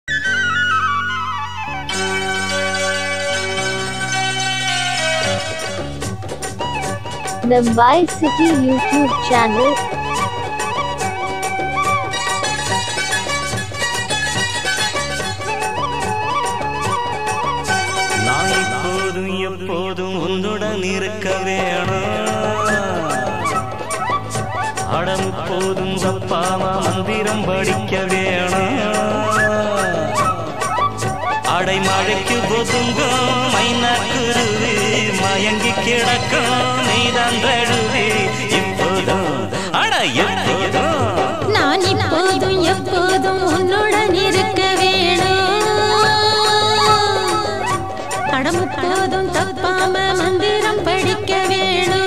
The Vice City YouTube channel. நான் இப்போதும் எப்போதும் உன்னுடன் இருக்க வேணும் அடம் போதும் தப்பாம மந்திரம் படிக்க வேணும் அடைமழைக்கு ஒதுங்கும் மைனா குருவி மயங்கி கிடக்கும் நீதான் தழுவி இப்போதும் அட எப்போதும் நான் இப்போதும் எப்போதும் உன்னுடன் இருக்க வேணும் படம் போதும் தப்பாம மந்திரம் படிக்க வேணும்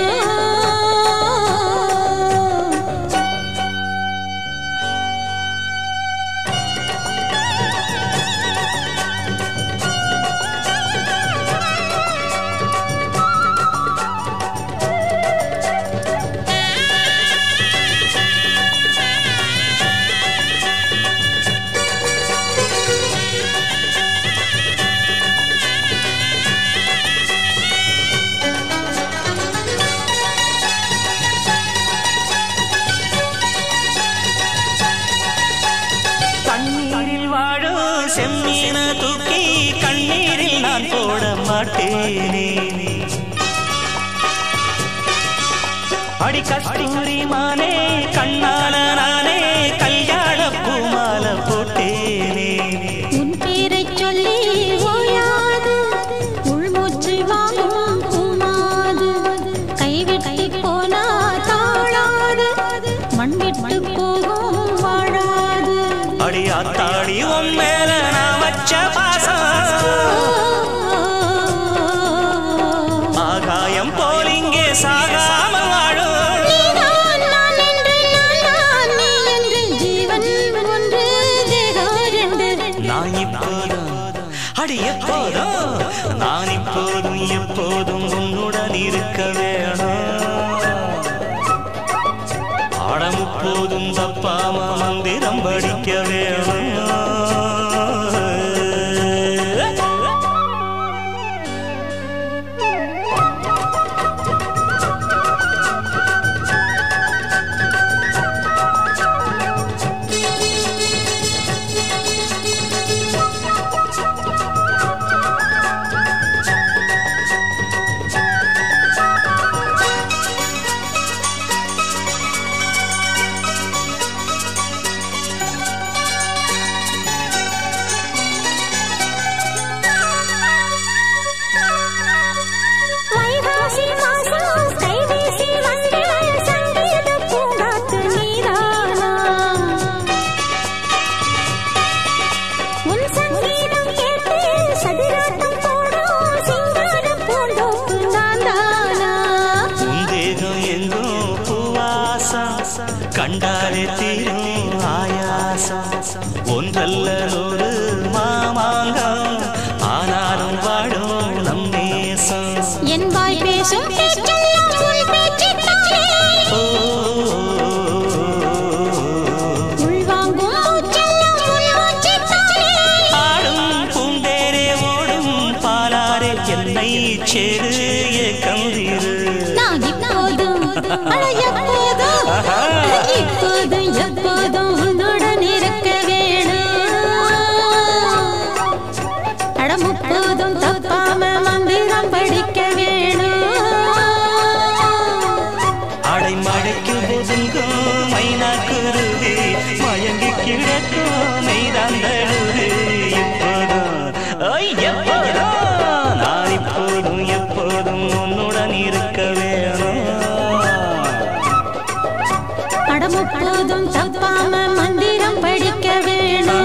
தண்ணீரில் வாழும் செம்மீன தூக்கி கண்ணீரில் நான் போட மாட்டேனே அடி கஸ்தூரி மானே கண்ணால நானே கல்யாண பூமால போட்டேனே உன் பேரை சொல்லி ஓயாது உள்மூச்சு வாங்கும் பூமாது கைவிட்டு போனா தாழாது மண் விட்டு போகும் வாழாது அடி ஆத்தாடி உன் மேல நான் வச்ச பாசம் ஆகாயம் போல் இங்கே சாகாம வாழும் நீதான் நான் என்று நான் நீ என்று ஜீவன் ஒன்று தேகம் ரெண்டு நான் இப்போதும் அடி எப்போதும் நான் இப்போதும் எப்போதும் உன்னுடன் இருக்க வேணும் ஆடம் போதும் தப்பாம மந்திரம் படிக்க வேணும் வைகாசி மாசம் கைவீசி வந்து சங்கீத பூங்காத்து நீதானா உன் சங்கீதம் கேட்டு சதிராட்டம் போடும் சிங்கார பூந்தோப்பு நான் தானா உன் தேகம் எங்கும் பூவாசம் கண்டாலே தீரும் ஆயாசம் ஒன்றல்ல நூறு மாமாங்கம் ஆனாலும் வாழும் நம் நேசம் என் வாய் பேசும் பேச்செல்லாம் உன் பேச்சுத்தானே உள்வாங்கும் மூச்செல்லாம் உன் மூச்சுத்தானே ஆடும் பூந்தேரே ஓடும் பாலாரே என்னை சேரு கந்திரு நான் இப்போதும் அட எப்போதும் இப்போதும் எப்போதும் உன்னுடன் இருக்க வேணும் அட முப்போதும் தப்பாம மந்திரம் படிக்க வேணும் அடைமழைக்கு ஒதுங்கும் மைனா குருவி மயங்கி கிடக்கும் மெய்தான் தழுது இப்போதும் ஐ, எப்போதும் நான் இப்போதும் எப்போதும் உன்னுடன் இருக்க வேணும் அட முப்போதும் தப்பாம மந்திரம் படிக்க வேணும்